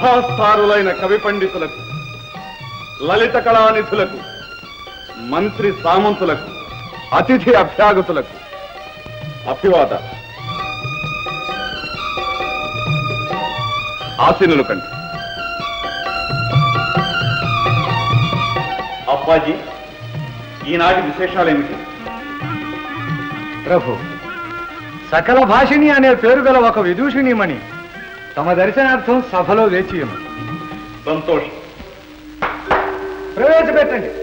సభాస్థారులైన కవి పండితులకు లలిత కళానిధులకు మంత్రి సామంతులకు అతిథి అభ్యాగతులకు అభివాద ఆశీనులు కండి అప్పాజీ ఈనాటి విశేషాలేమిటి ప్రభు సకల భాషిణి అనే పేరు గల ఒక విదూషిణిమణి తమ దర్శనార్థం సభలో వేచి ఉన్నది. సంతోషం ప్రవేశపెట్టండి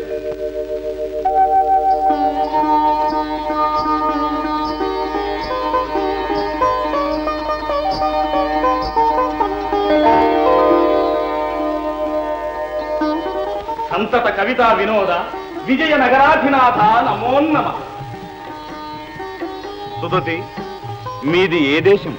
సంతత కవితా వినోద విజయ నగరాధినాథ నమోన్నమ సుధృతి మీది ఏ దేశం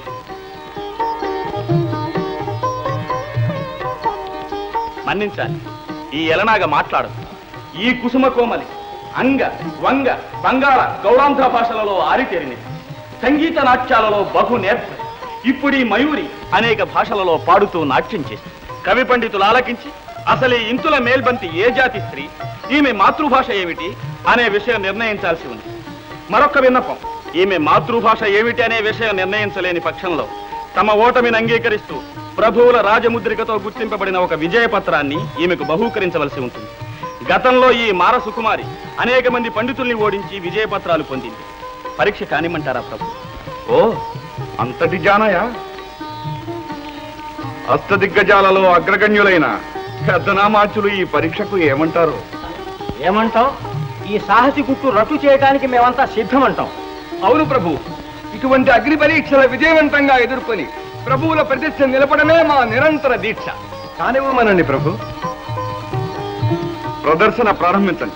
మన్నించాలి ఈ ఎలనాగ మాట్లాడు ఈ కుసుమ కోమలి అంగ వంగ బంగాళ గౌడాంధ్ర భాషలలో ఆరితేరినది సంగీత నాట్యాలలో బహు నేర్ప ఇప్పుడు ఈ మయూరి అనేక భాషలలో పాడుతూ నాట్యం చేస్తుంది కవి పండితులు ఆలకించి అసలు ఈ ఇంతుల మేల్బంతి ఏ జాతి స్త్రీ ఈమె మాతృభాష ఏమిటి అనే విషయం నిర్ణయించాల్సి ఉంది మరొక విన్నపం ఈమె మాతృభాష ఏమిటి అనే విషయం నిర్ణయించలేని పక్షంలో తమ ఓటమిని అంగీకరిస్తూ ప్రభువుల రాజముద్రికతో గుర్తింపబడిన ఒక విజయ పత్రాన్ని ఈమెకు బహూకరించవలసి ఉంటుంది గతంలో ఈ మార సుకుమారి అనేక మంది పండితుల్ని ఓడించి విజయ పత్రాలు పొందింది పరీక్ష కానిమంటారా ప్రభు ఓ అంతటి జానయా అష్టదిగ్గజాలలో అగ్రగణ్యులైన పెద్దనామాచులు ఈ పరీక్షకు ఏమంటారు ఏమంటాం ఈ సాహసి గుట్టు రట్టు చేయడానికి మేమంతా సిద్ధమంటాం అవును ప్రభు ఇటువంటి అగ్ని పరీక్షల విజయవంతంగా ఎదుర్కొని ప్రభువుల ప్రతిష్ట నిలపడమే మా నిరంతర దీక్ష కానివ్వమనండి ప్రభు ప్రదర్శన ప్రారంభించండి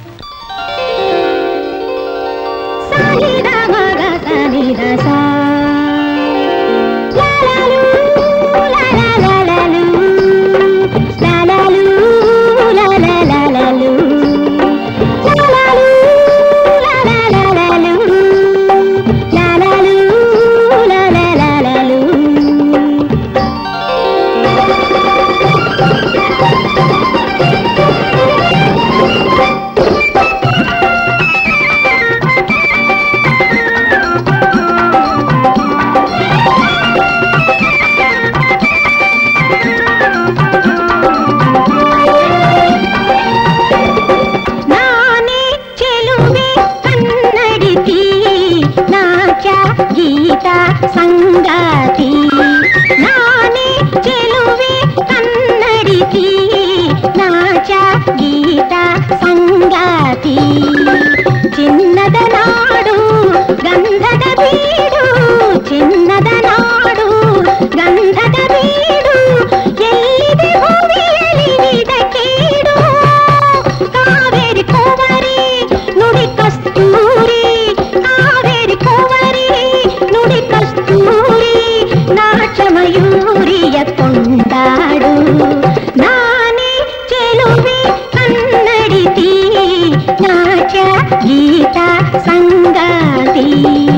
ನಾನೇ ಚೆಲುವೆ ಕನ್ನಡಿತಿ ನಾಚ ಗೀತ ಸಂಗಾತಿ ನಾನೇ ಚೆಲುವೆ ಕನ್ನಡಿತಿ ನಾಚ ಗೀತ ಸಂಗಾತಿ ಚಿನ್ನದ ನಾಡು ಗಂಧದ ಬೀಡು ಚಿನ್ನದ ನಾಡು ಗಂಧದ ಬೀಡು ಎಲ್ಲಿದೆ ಭೂಮಿಯಲ್ಲಿ ನಿದ ಕೇಡು ಕಾವೇರಿ ಕೋವರಿ ನುಡಿ ಕಸ್ತೂರಿ ಕಾವೇರಿ ಕೋವರಿ ನುಡಿ ಕಸ್ತೂರಿ ನಾಚ ಮಯೂರಿಯ ಕೊಂಡಾಡು ನಾನೇ ಚೆಲುವೆ ಕನ್ನಡಿತಿ ನಾಚ ಗೀತ ಸಂಗಾತಿ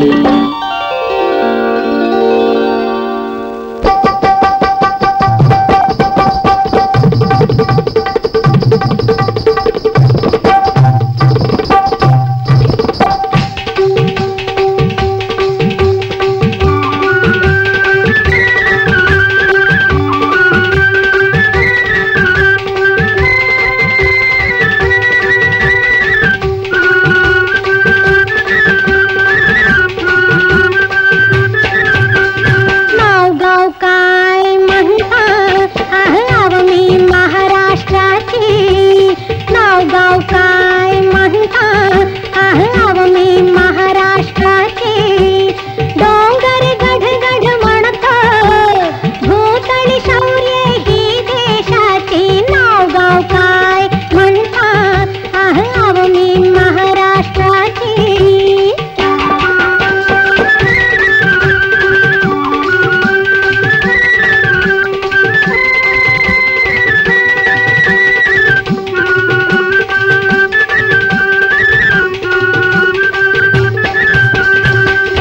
नाव गाव काय म्हणता आव मी महाराष्ट्राची नाव गाव काय म्हणता आव मी महाराष्ट्राची डोंगर गढ गढ म्हणता भूतळी शौर्य ही देशाची नाव गाव काय म्हणता आव मी महाराष्ट्राची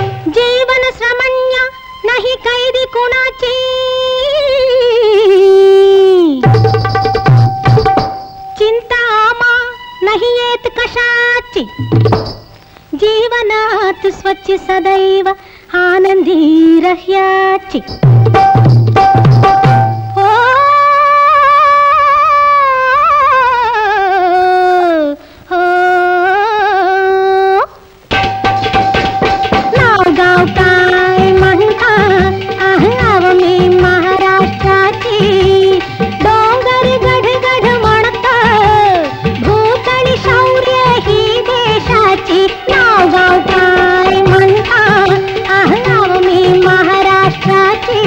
जीवन श्रमण्य नाही कैदी कुणाची సదైవ ఆనందీరహ్యాచి ఓ ఓ नाव गाव काय म्हणता आव मी महाराष्ट्राची डोंगर गढ गढ म्हणत भूतळी शौर्य ही देशाची नाव गाव काय म्हणता आव मी महाराष्ट्राची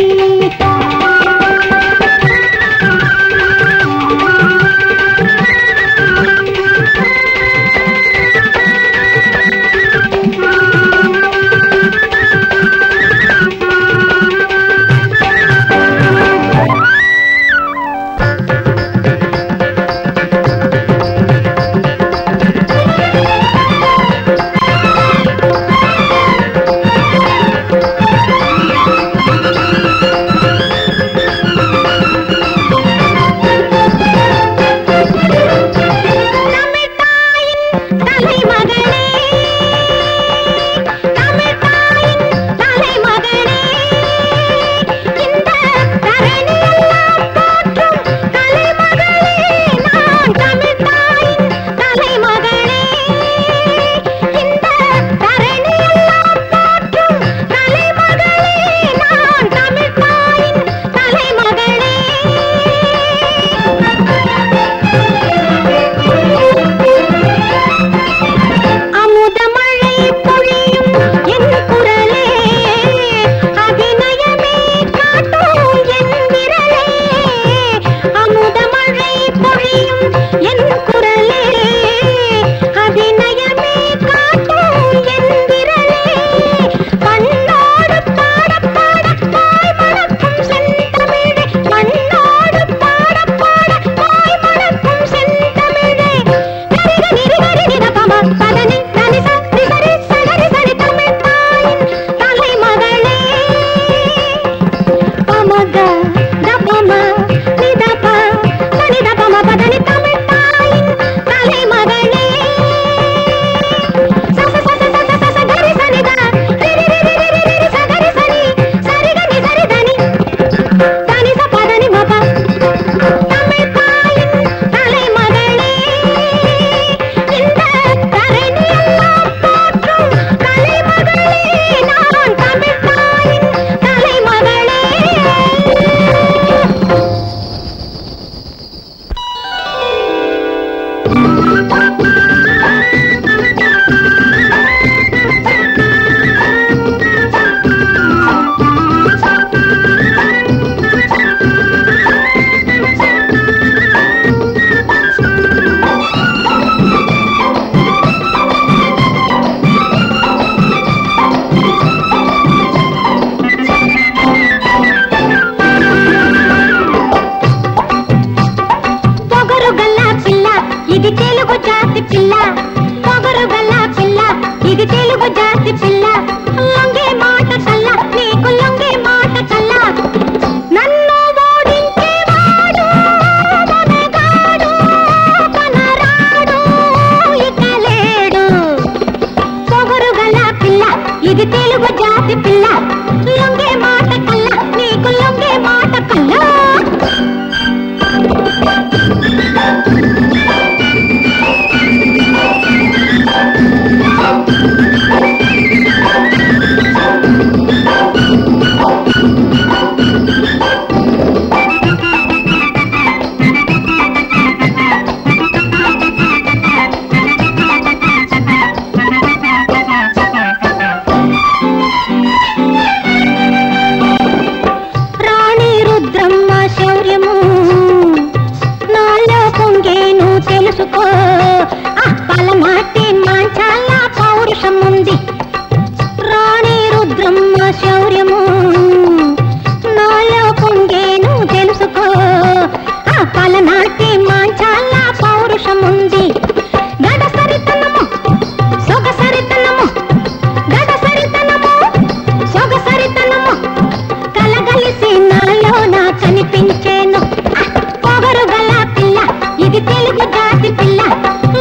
தமிழ்தாயின் தலைமகளே தமிழ்தாயின் தலைமகளே இந்த தரணியெல்லாம் போற்றும் தலைமகளே நான் தமிழ்தாயின் தலைமகளே இந்த தரணியெல்லாம் போற்றும் தலைமகளே நான் தமிழ்தாயின் தலைமகளே அமுதமழை பொழியும் என் குரலே அபிநயமே காட்டும் என் விரலே அமுதமழை பொழியும் என் குரலே அபிநயமே காட்டும் என் விரலே மண்ணோடு பாட பாட பாய் மணக்கும் செந்தமிழே மண்ணோடு பாட பாட பாய் மணக்கும் செந்தமிழே நரிக நிரிகரி நிதபம பதனி தனிச நிசரி சகரி சரி தமிழ் தாயின் தலைமகளே பமக தபம நிதப சனிதபம பதனி தமிழ் தாயின் தலைமகளே சச சச சச சச கரி சனித ரிரி ரிரி ரிரி ரிரி சகரி சனி சரிக நிசரி தனி தனிச பதனி மப தமிழ் தாயின் தலைமகளே இந்த தரணியெல்லாம் போற்றும் தலைமகளே நான் தமிழ் தாயின் தலைமகளே పొగరు గల్ల పిల్ల ఇది తెలుగు జాతి పిల్ల పొగరు గల్ల పిల్ల ఇది తెలుగు జాతి పిల్ల లొంగే మాట కల్ల నీకు లొంగే మాట కల్ల నన్ను ఓడించేవాడు మొనగాడు కనరాడు ఇక లేడు పొగరు గల పిల్ల ఇది తెలుగు జాతి పిల్ల లొంగే మాట కల్ల నీకు లొంగే మాట కల్లా రాణి రుద్రమ్మ శౌర్యము నాలో పొంగేను తెలుసుకో అప్పల మాటే మాంచాల పౌరుషం ఉంది రాణి రుద్రమ్మ శౌర్యము నాలో పొంగేను తెలుసుకో అప్పల నాటే మాంచాల పౌరుషం ఉంది గడసరితనము సొగసరితనము గడసరితనము సొగసరితనము కలగలిసి నాలో నా కనిపించేను పొగరు గల పిల్ల ఇది తెలుగు జాతి పిల్ల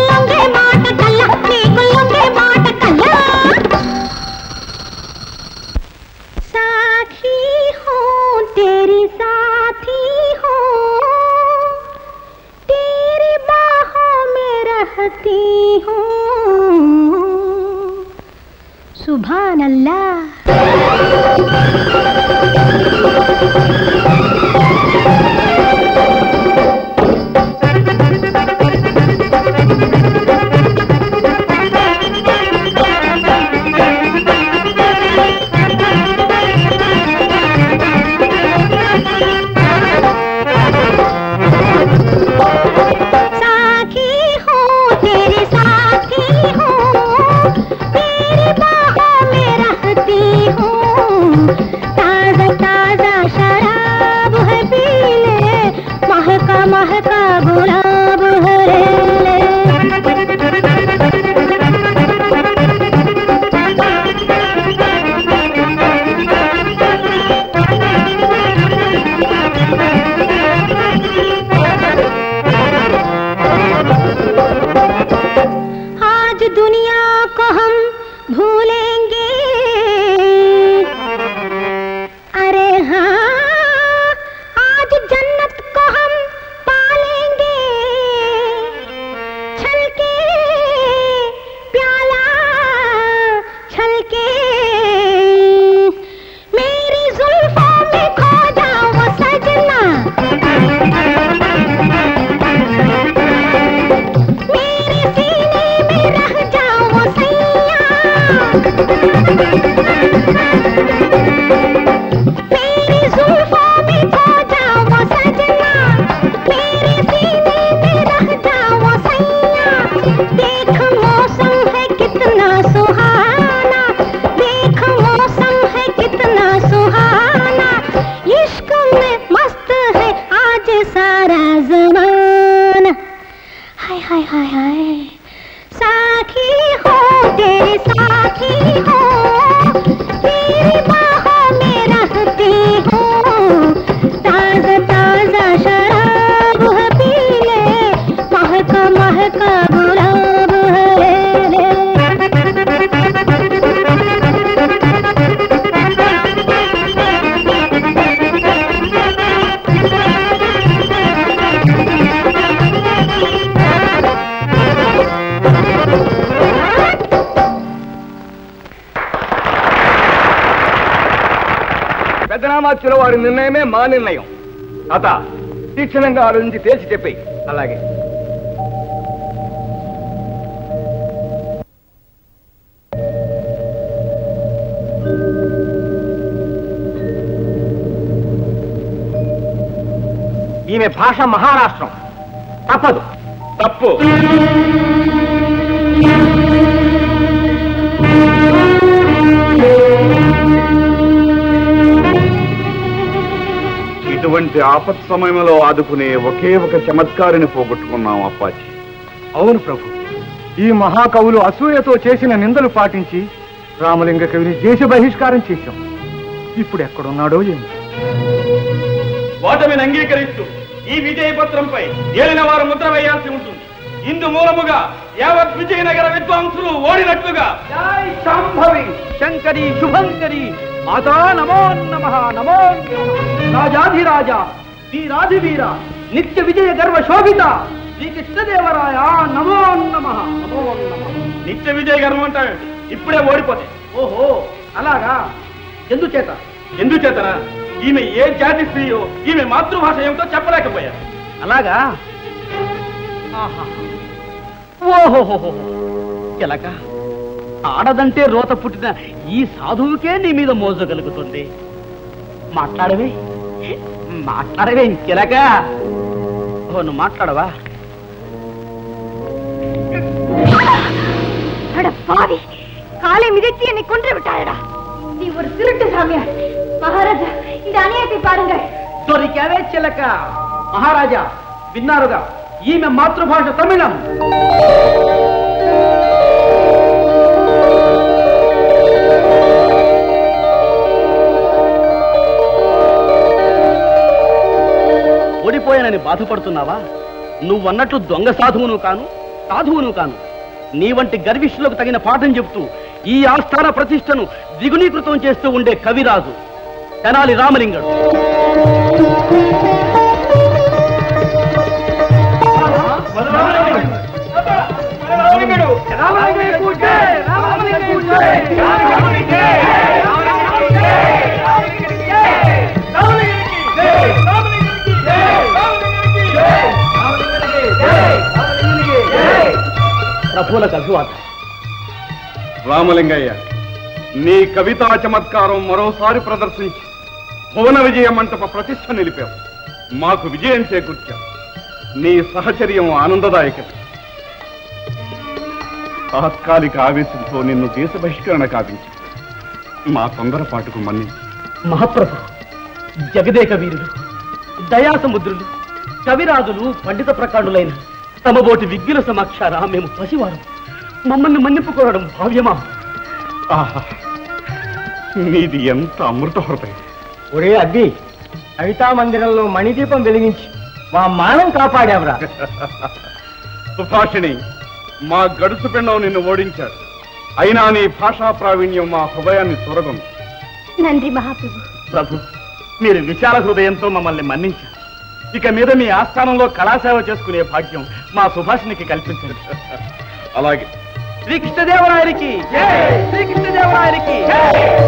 లల్లా साथी हूँ तेरी साथी हूँ तेरी बाहों में रहती हूँ ताजा ताजा शराब है पी ले महका महका गुलाब है ले आज दुनिया को हम भूलेंगे अरे हाँ आज जन्नत को हम पालेंगे छलके प्याला छलके मेरी जुल्फों में खो जाओ सजना मेरे सीने में रह जाओ सैया मेरी जुल्फों में खो जाओ सजना मेरे सीने में रह जाओ सैया देख मौसम है कितना सुहाना देख मौसम है कितना सुहाना इश्क में मस्त है आज सारा जमाना हाय हाय हाय हाय साखी हो तेरी साखी हो तेरी बाहों में रहती हूँ ताजा ताजा शराब है पी ले महका महका गुलाब है ले పెద్దనామాచ్యుల వారి నిర్ణయమే మా నిర్ణయం అత తీక్షణంగా ఆలోచించి తేల్చి చెప్పేయి అలాగే ఈమె భాష మహారాష్ట్రం తప్పదు తప్పు ఇటువంటి ఆపత్ సమయంలో ఆదుకునే ఒకే ఒక చమత్కారిని పోగొట్టుకున్నాం అప్పాజీ అవును ప్రభు ఈ మహాకవులు అసూయతో చేసిన నిందలు పాటించి రామలింగ కవిని దేశ బహిష్కారం చేశాం ఇప్పుడు ఎక్కడున్నాడో ఏమి ఓటమిని అంగీకరిస్తూ ఈ విజయ పత్రంపై ఏలిన వారు ముద్ర వేయాల్సి ఉంటుంది ఇందు మూలముగా యావత్ విజయనగర విద్వాంసులు ఓడినట్లుగా శాంభవి శంకరి శుభంకరి మాతా నమో నమ నమో రాజాధిరాజ వీరాధివీర నిత్య విజయ గర్వ శోభిత శ్రీకృష్ణదేవరాయ నమో నమ నమో నమ నిత్య విజయ గర్వం అంటాడు ఇప్పుడే ఓడిపోతే ఓహో అలాగా ఎందుచేత ఎందుచేతన ఈమె ఏ జాతి స్త్రీయో ఈమె మాతృభాష ఏమిటో చెప్పలేకపోయారు అలాగా ఓహోహో ఎలాగా ఆడదంటే రోత పుట్టిన ఈ సాధువుకే నీ మీద మోజు కలుగుతుంది మాట్లాడవే మాట్లాడవే ఇంకెలాగా ఓ నువ్వు మాట్లాడవా அட பாவி காலை மிதித்து என்னை கொன்று விட்டாயடா நீ ஒரு திருட்டு சாமியார் மகாராஜா இந்த அநியாயத்தை பாருங்கள் దొరికావే చిలక మహారాజా విన్నారుగా ఈమె మాతృభాష తమిళం ఓడిపోయానని బాధపడుతున్నావా నువ్వన్నట్లు దొంగ సాధువును కాను సాధువును కాను నీ వంటి గర్విష్ఠులకు తగిన పాఠం చెబుతూ ఈ ఆస్థాన ప్రతిష్టను ద్విగుణీకృతం చేస్తూ ఉండే కవిరాజు తెనాలి రామలింగడు రామలింగడు ప్రభువులకు అభివాదం రామలింగయ్య నీ కవితా చమత్కారం మరోసారి ప్రదర్శించి భువన విజయ మంటప ప్రతిష్ట నిలిపావు మాకు విజయం చేకూర్చావు నీ సహచర్యం ఆనందదాయకం తాత్కాలిక ఆవేశంతో నిన్ను దేశ బహిష్కరణ కావించి మా తొందరపాటుకు మన్నించి మహాప్రభు జగదేక వీరులు దయాసముద్రులు కవిరాజులు పండిత ప్రకారులైన తమబోటి విజ్ఞుల సమక్షారా మేము పసివారం మమ్మల్ని మన్నిపుకోవడం భావ్యమా ఆహా నీది ఎంత అమృత హృదయం ఒరే అబ్బి కవితా మందిరంలో మణిదీపం వెలిగించి మా మానం కాపాడావురా సుభాషిణి మా గడుసు పిండం నిన్ను ఓడించాడు అయినా నీ భాషా ప్రావీణ్యం మా హృదయాన్ని చూరగొంది నంది మహాప్రభు ప్రభు మీరు విశాల హృదయంతో మమ్మల్ని మన్నించారు ఇక మీద మీ ఆస్థానంలో కళాసేవ చేసుకునే భాగ్యం మా సుభాషినికి కల్పించండి అలాగే శ్రీకృష్ణదేవరాయనికి శ్రీకృష్ణదేవరాయనికి